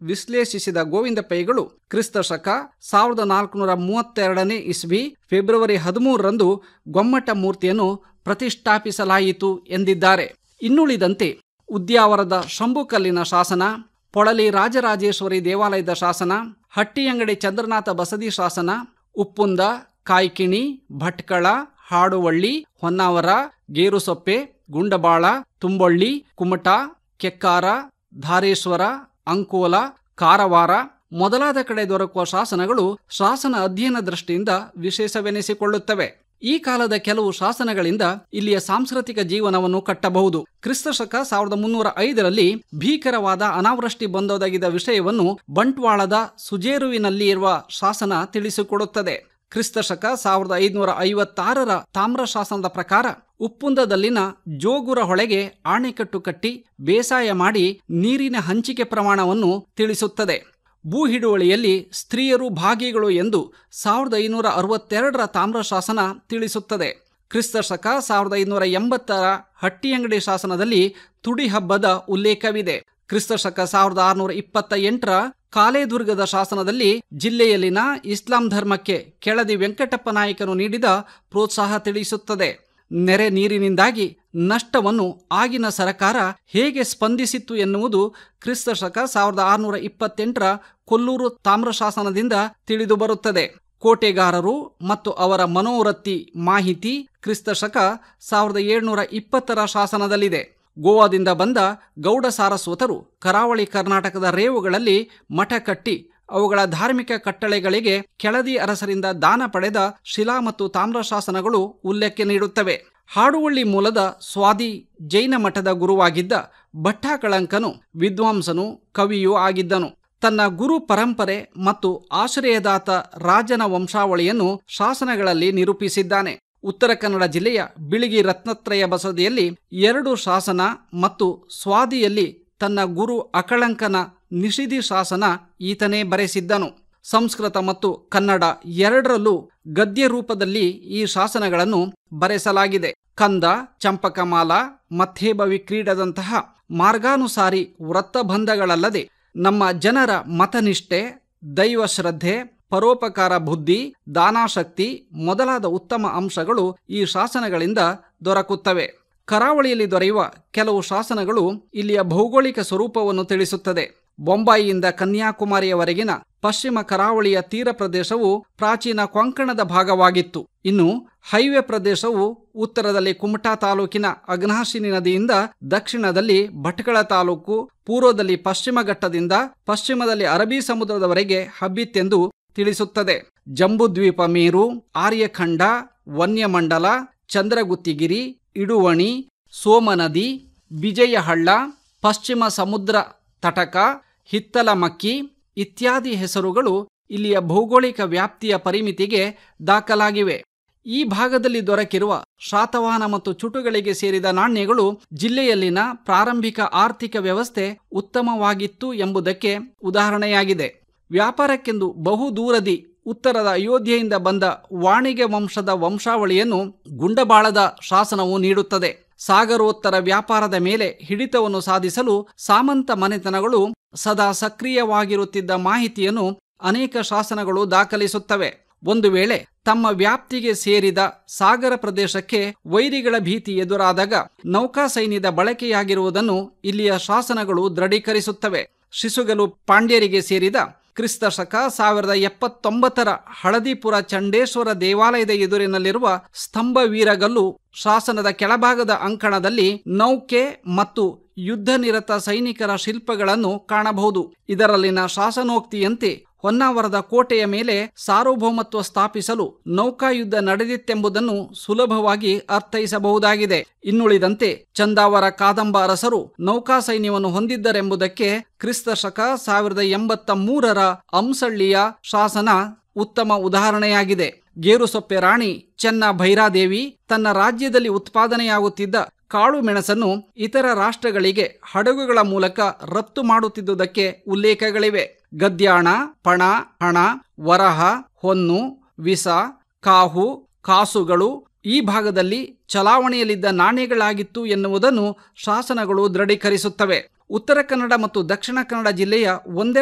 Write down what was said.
ವಿಶ್ಲೇಷಿಸಿದ ಗೋವಿಂದ ಪೈಗಳು ಕ್ರಿಸ್ತ ಶಕ ಸಾವಿರದ ನಾಲ್ಕುನೂರ ಮೂವತ್ತೆರಡನೇ ಇಸ್ವಿ ಫೆಬ್ರವರಿ ಹದಿಮೂರರಂದು ಗೊಮ್ಮಟ ಮೂರ್ತಿಯನ್ನು ಪ್ರತಿಷ್ಠಾಪಿಸಲಾಯಿತು ಎಂದಿದ್ದಾರೆ ಇನ್ನುಳಿದಂತೆ ಉದ್ಯಾವರದ ಶಂಭುಕಲ್ಲಿನ ಶಾಸನ ಪೊಳಲಿ ರಾಜರಾಜೇಶ್ವರಿ ದೇವಾಲಯದ ಶಾಸನ ಹಟ್ಟಿಯಂಗಡಿ ಚಂದ್ರನಾಥ ಬಸದಿ ಶಾಸನ ಉಪ್ಪುಂದ ಕಾಯ್ಕಿಣಿ ಭಟ್ಕಳ ಹಾಡುವಳ್ಳಿ ಹೊನ್ನಾವರ ಗೇರುಸೊಪ್ಪೆ ಗುಂಡಬಾಳ ತುಂಬೊಳ್ಳಿ ಕುಮಟ ಕೆಕ್ಕಾರ ಧಾರೇಶ್ವರ ಅಂಕೋಲ ಕಾರವಾರ ಮೊದಲಾದ ಕಡೆ ದೊರಕುವ ಶಾಸನಗಳು ಶಾಸನ ಅಧ್ಯಯನ ದೃಷ್ಟಿಯಿಂದ ವಿಶೇಷವೆನಿಸಿಕೊಳ್ಳುತ್ತವೆ ಈ ಕಾಲದ ಕೆಲವು ಶಾಸನಗಳಿಂದ ಇಲ್ಲಿಯ ಸಾಂಸ್ಕೃತಿಕ ಜೀವನವನ್ನು ಕಟ್ಟಬಹುದು ಕ್ರಿಸ್ತಶಕ ಸಾವಿರದ ಮುನ್ನೂರ ಐದರಲ್ಲಿ ಭೀಕರವಾದ ಅನಾವೃಷ್ಟಿ ಬಂದೊದಗಿದ ವಿಷಯವನ್ನು ಬಂಟ್ವಾಳದ ಸುಜೇರುವಿನಲ್ಲಿ ಇರುವ ಶಾಸನ ತಿಳಿಸಿಕೊಡುತ್ತದೆ ಕ್ರಿಸ್ತಶಕ ಸಾವಿರದ ಐದುನೂರ ಐವತ್ತಾರರ ತಾಮ್ರ ಶಾಸನದ ಪ್ರಕಾರ ಉಪ್ಪುಂದದಲ್ಲಿನ ಜೋಗುರ ಹೊಳೆಗೆ ಆಣೆಕಟ್ಟು ಕಟ್ಟಿ ಬೇಸಾಯ ಮಾಡಿ ನೀರಿನ ಹಂಚಿಕೆ ಪ್ರಮಾಣವನ್ನು ತಿಳಿಸುತ್ತದೆ ಭೂ ಹಿಡುವಳಿಯಲ್ಲಿ ಸ್ತ್ರೀಯರು ಭಾಗಿಗಳು ಎಂದು ಸಾವಿರದ ಐನೂರ ಅರವತ್ತೆರಡರ ತಾಮ್ರ ಶಾಸನ ತಿಳಿಸುತ್ತದೆ ಕ್ರಿಸ್ತ ಶಕ ಸಾವಿರದ ಐನೂರ ಎಂಬತ್ತರ ಹಟ್ಟಿಯಂಗಡಿ ಶಾಸನದಲ್ಲಿ ತುಡಿ ಹಬ್ಬದ ಉಲ್ಲೇಖವಿದೆ ಕ್ರಿಸ್ತ ಶಕ ಸಾವಿರದ ಆರುನೂರ ಇಪ್ಪತ್ತ ಎಂಟರ ಕಾಲೇದುರ್ಗದ ಶಾಸನದಲ್ಲಿ ಜಿಲ್ಲೆಯಲ್ಲಿನ ಇಸ್ಲಾಂ ಧರ್ಮಕ್ಕೆ ಕೆಳದಿ ವೆಂಕಟಪ್ಪ ನಾಯಕನು ನೀಡಿದ ಪ್ರೋತ್ಸಾಹ ತಿಳಿಸುತ್ತದೆ ನೆರೆ ನೀರಿನಿಂದಾಗಿ ನಷ್ಟವನ್ನು ಆಗಿನ ಸರಕಾರ ಹೇಗೆ ಸ್ಪಂದಿಸಿತ್ತು ಎನ್ನುವುದು ಕ್ರಿಸ್ತ ಶಕ ಸಾವಿರದ ಆರುನೂರ ಇಪ್ಪತ್ತೆಂಟರ ಕೊಲ್ಲೂರು ತಾಮ್ರಶಾಸನದಿಂದ ತಿಳಿದು ಬರುತ್ತದೆ ಕೋಟೆಗಾರರು ಮತ್ತು ಅವರ ಮನೋವೃತ್ತಿ ಮಾಹಿತಿ ಕ್ರಿಸ್ತ ಶಕ ಸಾವಿರದ ಏಳ್ನೂರ ಇಪ್ಪತ್ತರ ಶಾಸನದಲ್ಲಿದೆ ಗೋವಾದಿಂದ ಬಂದ ಗೌಡ ಸಾರಸ್ವತರು ಕರಾವಳಿ ಕರ್ನಾಟಕದ ರೇವುಗಳಲ್ಲಿ ಮಠ ಕಟ್ಟಿ ಅವುಗಳ ಧಾರ್ಮಿಕ ಕಟ್ಟಳೆಗಳಿಗೆ ಕೆಳದಿ ಅರಸರಿಂದ ದಾನ ಪಡೆದ ಶಿಲಾ ಮತ್ತು ತಾಮ್ರ ಶಾಸನಗಳು ಉಲ್ಲೇಖ ನೀಡುತ್ತವೆ ಹಾಡುವಳ್ಳಿ ಮೂಲದ ಸ್ವಾದಿ ಜೈನ ಮಠದ ಗುರುವಾಗಿದ್ದ ಭಟ್ಟಾಕಳಂಕನು ವಿದ್ವಾಂಸನು ಕವಿಯೂ ಆಗಿದ್ದನು ತನ್ನ ಗುರು ಪರಂಪರೆ ಮತ್ತು ಆಶ್ರಯದಾತ ರಾಜನ ವಂಶಾವಳಿಯನ್ನು ಶಾಸನಗಳಲ್ಲಿ ನಿರೂಪಿಸಿದ್ದಾನೆ ಉತ್ತರ ಕನ್ನಡ ಜಿಲ್ಲೆಯ ಬಿಳಿಗಿ ರತ್ನತ್ರಯ ಬಸದಿಯಲ್ಲಿ ಎರಡು ಶಾಸನ ಮತ್ತು ಸ್ವಾದಿಯಲ್ಲಿ ತನ್ನ ಗುರು ಅಕಳಂಕನ ನಿಷಿಧಿ ಶಾಸನ ಈತನೇ ಬರೆಸಿದ್ದನು ಸಂಸ್ಕೃತ ಮತ್ತು ಕನ್ನಡ ಎರಡರಲ್ಲೂ ಗದ್ಯ ರೂಪದಲ್ಲಿ ಈ ಶಾಸನಗಳನ್ನು ಬರೆಸಲಾಗಿದೆ ಕಂದ ಚಂಪಕಮಾಲ ಮಥೇಬವಿ ಕ್ರೀಡದಂತಹ ಮಾರ್ಗಾನುಸಾರಿ ವೃತ್ತಬಂಧಗಳಲ್ಲದೆ ನಮ್ಮ ಜನರ ಮತನಿಷ್ಠೆ ದೈವ ಶ್ರದ್ಧೆ ಪರೋಪಕಾರ ಬುದ್ಧಿ ದಾನಾಶಕ್ತಿ ಮೊದಲಾದ ಉತ್ತಮ ಅಂಶಗಳು ಈ ಶಾಸನಗಳಿಂದ ದೊರಕುತ್ತವೆ ಕರಾವಳಿಯಲ್ಲಿ ದೊರೆಯುವ ಕೆಲವು ಶಾಸನಗಳು ಇಲ್ಲಿಯ ಭೌಗೋಳಿಕ ಸ್ವರೂಪವನ್ನು ತಿಳಿಸುತ್ತದೆ ಬೊಂಬಾಯಿಯಿಂದ ಕನ್ಯಾಕುಮಾರಿಯವರೆಗಿನ ಪಶ್ಚಿಮ ಕರಾವಳಿಯ ತೀರ ಪ್ರದೇಶವು ಪ್ರಾಚೀನ ಕೊಂಕಣದ ಭಾಗವಾಗಿತ್ತು ಇನ್ನು ಹೈವೇ ಪ್ರದೇಶವು ಉತ್ತರದಲ್ಲಿ ಕುಮಟಾ ತಾಲೂಕಿನ ಅಗ್ನಾಶಿನಿ ನದಿಯಿಂದ ದಕ್ಷಿಣದಲ್ಲಿ ಭಟ್ಕಳ ತಾಲೂಕು ಪೂರ್ವದಲ್ಲಿ ಪಶ್ಚಿಮ ಘಟ್ಟದಿಂದ ಪಶ್ಚಿಮದಲ್ಲಿ ಅರಬ್ಬಿ ಸಮುದ್ರದವರೆಗೆ ಹಬ್ಬಿತ್ತೆಂದು ತಿಳಿಸುತ್ತದೆ ಜಂಬುದ್ವೀಪ ಮೇರು ಆರ್ಯಖಂಡ ವನ್ಯಮಂಡಲ ಚಂದ್ರಗುತ್ತಿಗಿರಿ ಇಡುವಣಿ ಸೋಮನದಿ ಬಿಜಯಹಳ್ಳ ಪಶ್ಚಿಮ ಸಮುದ್ರ ತಟಕ ಹಿತ್ತಲಮಕ್ಕಿ ಇತ್ಯಾದಿ ಹೆಸರುಗಳು ಇಲ್ಲಿಯ ಭೌಗೋಳಿಕ ವ್ಯಾಪ್ತಿಯ ಪರಿಮಿತಿಗೆ ದಾಖಲಾಗಿವೆ ಈ ಭಾಗದಲ್ಲಿ ದೊರಕಿರುವ ಶಾತವಾಹನ ಮತ್ತು ಚುಟುಗಳಿಗೆ ಸೇರಿದ ನಾಣ್ಯಗಳು ಜಿಲ್ಲೆಯಲ್ಲಿನ ಪ್ರಾರಂಭಿಕ ಆರ್ಥಿಕ ವ್ಯವಸ್ಥೆ ಉತ್ತಮವಾಗಿತ್ತು ಎಂಬುದಕ್ಕೆ ಉದಾಹರಣೆಯಾಗಿದೆ ವ್ಯಾಪಾರಕ್ಕೆಂದು ಬಹುದೂರದಿ ಉತ್ತರದ ಅಯೋಧ್ಯೆಯಿಂದ ಬಂದ ವಾಣಿಗೆ ವಂಶದ ವಂಶಾವಳಿಯನ್ನು ಗುಂಡಬಾಳದ ಶಾಸನವು ನೀಡುತ್ತದೆ ಸಾಗರೋತ್ತರ ವ್ಯಾಪಾರದ ಮೇಲೆ ಹಿಡಿತವನ್ನು ಸಾಧಿಸಲು ಸಾಮಂತ ಮನೆತನಗಳು ಸದಾ ಸಕ್ರಿಯವಾಗಿರುತ್ತಿದ್ದ ಮಾಹಿತಿಯನ್ನು ಅನೇಕ ಶಾಸನಗಳು ದಾಖಲಿಸುತ್ತವೆ ಒಂದು ವೇಳೆ ತಮ್ಮ ವ್ಯಾಪ್ತಿಗೆ ಸೇರಿದ ಸಾಗರ ಪ್ರದೇಶಕ್ಕೆ ವೈರಿಗಳ ಭೀತಿ ಎದುರಾದಾಗ ನೌಕಾ ಸೈನ್ಯದ ಬಳಕೆಯಾಗಿರುವುದನ್ನು ಇಲ್ಲಿಯ ಶಾಸನಗಳು ದೃಢೀಕರಿಸುತ್ತವೆ ಶಿಶುಗಲು ಪಾಂಡ್ಯರಿಗೆ ಸೇರಿದ ಕ್ರಿಸ್ತ ಶಕ ಸಾವಿರದ ಎಪ್ಪತ್ತೊಂಬತ್ತರ ಹಳದಿಪುರ ಚಂಡೇಶ್ವರ ದೇವಾಲಯದ ಎದುರಿನಲ್ಲಿರುವ ಸ್ತಂಭ ವೀರಗಲ್ಲು ಶಾಸನದ ಕೆಳಭಾಗದ ಅಂಕಣದಲ್ಲಿ ನೌಕೆ ಮತ್ತು ಯುದ್ಧ ನಿರತ ಸೈನಿಕರ ಶಿಲ್ಪಗಳನ್ನು ಕಾಣಬಹುದು ಇದರಲ್ಲಿನ ಶಾಸನೋಕ್ತಿಯಂತೆ ಹೊನ್ನಾವರದ ಕೋಟೆಯ ಮೇಲೆ ಸಾರ್ವಭೌಮತ್ವ ಸ್ಥಾಪಿಸಲು ನೌಕಾಯುದ್ಧ ನಡೆದಿತ್ತೆಂಬುದನ್ನು ಸುಲಭವಾಗಿ ಅರ್ಥೈಸಬಹುದಾಗಿದೆ ಇನ್ನುಳಿದಂತೆ ಚಂದಾವರ ಕಾದಂಬ ಅರಸರು ನೌಕಾ ಸೈನ್ಯವನ್ನು ಹೊಂದಿದ್ದರೆಂಬುದಕ್ಕೆ ಕ್ರಿಸ್ತ ಶಕ ಸಾವಿರದ ಎಂಬತ್ತ ಮೂರರ ಅಂಸಳ್ಳಿಯ ಶಾಸನ ಉತ್ತಮ ಉದಾಹರಣೆಯಾಗಿದೆ ಗೇರುಸೊಪ್ಪೆ ರಾಣಿ ಚೆನ್ನ ಭೈರಾದೇವಿ ತನ್ನ ರಾಜ್ಯದಲ್ಲಿ ಉತ್ಪಾದನೆಯಾಗುತ್ತಿದ್ದ ಕಾಳು ಮೆಣಸನ್ನು ಇತರ ರಾಷ್ಟ್ರಗಳಿಗೆ ಹಡಗುಗಳ ಮೂಲಕ ರಫ್ತು ಮಾಡುತ್ತಿದ್ದುದಕ್ಕೆ ಉಲ್ಲೇಖಗಳಿವೆ ಗದ್ಯಾಣ ಪಣ ಹಣ ವರಹ ಹೊನ್ನು ವಿಸ ಕಾಹು ಕಾಸುಗಳು ಈ ಭಾಗದಲ್ಲಿ ಚಲಾವಣೆಯಲ್ಲಿದ್ದ ನಾಣ್ಯಗಳಾಗಿತ್ತು ಎನ್ನುವುದನ್ನು ಶಾಸನಗಳು ದೃಢೀಕರಿಸುತ್ತವೆ ಉತ್ತರ ಕನ್ನಡ ಮತ್ತು ದಕ್ಷಿಣ ಕನ್ನಡ ಜಿಲ್ಲೆಯ ಒಂದೇ